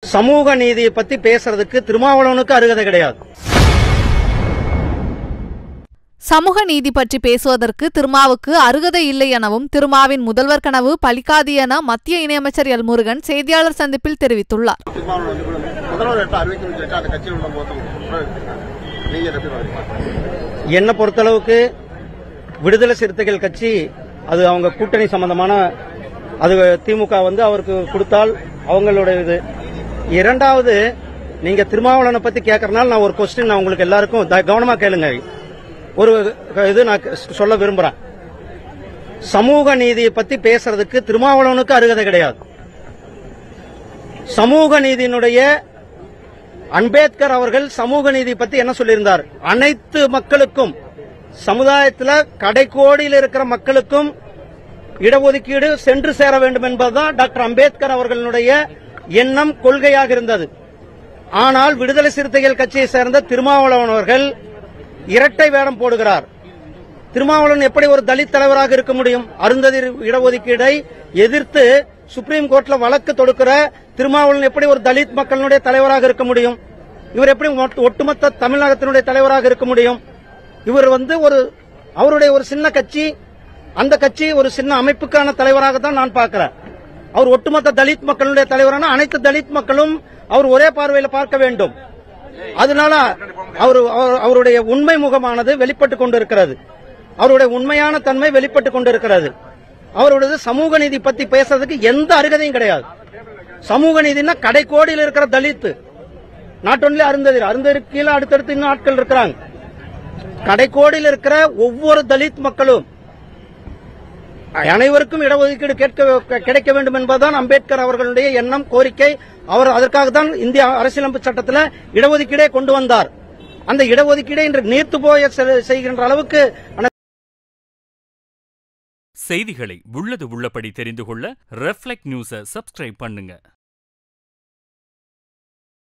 சமூக நீதியை பத்தி பேசுறதுக்கு திருமாவளவனுக்கு அருகதை கிடையாது சமூக நீதி பற்றி பேசுவதற்கு திருமாவுக்கு அருகதை இல்லை எனவும் திருமாவின் முதல்வர் கனவு பலிக்காது என மத்திய இணையமைச்சர் எல் முருகன் செய்தியாளர் சந்திப்பில் தெரிவித்துள்ளார் திருமாவளவன் வந்து கூட முதல்வர் இடத்த அறிவிக்கணும்னு சொல்லிட்டு அந்த கட்சியில் உள்ள போதும் நீங்க எப்படி பாக்குறீங்க என்னை பொறுத்தளவுக்கு விடுதலை சிறுத்தைகள் கட்சி அது அவங்க கூட்டணி சம்பந்தமான அது திமுக வந்து அவருக்கு கொடுத்தால் அவங்களோட இது இரண்டாவது நீங்க திருமாவளவனை பத்தி கேட்கறதுனால நான் ஒரு கொஸ்டின் நான் உங்களுக்கு எல்லாருக்கும் த- கவனமா கேளுங்க ஒரு இது நான் சொல்ல விரும்புறேன் சமூக நீதியை பத்தி பேசுறதுக்கு திருமாவளவனுக்கு அருகதை கிடையாது சமூக நீதியினுடைய அம்பேத்கர் அவர்கள் சமூக நீதி பத்தி என்ன சொல்லியிருந்தார் அனைத்து மக்களுக்கும் சமுதாயத்துல கடைக்கோடியில் இருக்கிற மக்களுக்கும் இடஒதுக்கீடு சென்று சேர வேண்டும் என்பதுதான் டாக்டர் அம்பேத்கர் அவர்களுடைய எண்ணம் கொள்கையாக இருந்தது ஆனால் விடுதலை சிறுத்தைகள் கட்சியை சேர்ந்த திருமாவளவன் அவர்கள் இரட்டை வேடம் போடுகிறார் திருமாவளவன் எப்படி ஒரு தலித் தலைவராக இருக்க முடியும் அருந்ததி இடஒதுக்கீடை எதிர்த்து சுப்ரீம் கோர்ட்ல வழக்கு தொடுக்கிற திருமாவளவன் எப்படி ஒரு தலித் மக்களுடைய தலைவராக இருக்க முடியும் இவர் எப்படி ஒட்டு- ஒட்டுமொத்த தமிழகத்தினுடைய தலைவராக இருக்க முடியும் இவர் வந்து ஒரு அவருடைய ஒரு சின்ன கட்சி அந்த கட்சி ஒரு சின்ன அமைப்புக்கான தலைவராக தான் நான் பார்க்கிறேன் அவர் ஒட்டுமொத்த தலித் மக்களுடைய தலைவரான அனைத்து தலித் மக்களும் அவர் ஒரே பார்வையில் பார்க்க வேண்டும் அதனால அவர் அவர்- அவருடைய உண்மை முகமானது வெளிப்பட்டு கொண்டிருக்கிறது அவருடைய உண்மையான தன்மை வெளிப்பட்டு கொண்டிருக்கிறது அவருடைய சமூக நீதி பத்தி பேசுறதுக்கு எந்த அருகதையும் கிடையாது சமூக நீதினா கடைக்கோடியில் இருக்கிற தலித் நாட் ஒன்லி அருந்ததி அருந்ததி கீழே அடுத்தடுத்து இன்னும் ஆட்கள் இருக்கிறாங்க கடைக்கோடியில் இருக்கிற ஒவ்வொரு தலித் மக்களும் அனைவருக்கும் இடஒதுக்கீடு கேட்க கிடைக்க வேண்டும் என்பதுதான் அம்பேத்கர் அவர்களுடைய எண்ணம் கோரிக்கை அவர் அதற்காக தான் இந்திய அரசியலமைப்பு சட்டத்தில் இடஒதுக்கீடே கொண்டு வந்தார் அந்த இடஒதுக்கீடை இன்று நீர்த்து போய செ- செய்கின்ற அளவுக்கு அந்த செய்திகளை உள்ளது உள்ளபடி தெரிந்து கொள்ள ரெஃப்ளெக்ட் நியூஸை சப்ஸ்கிரைப் பண்ணுங்க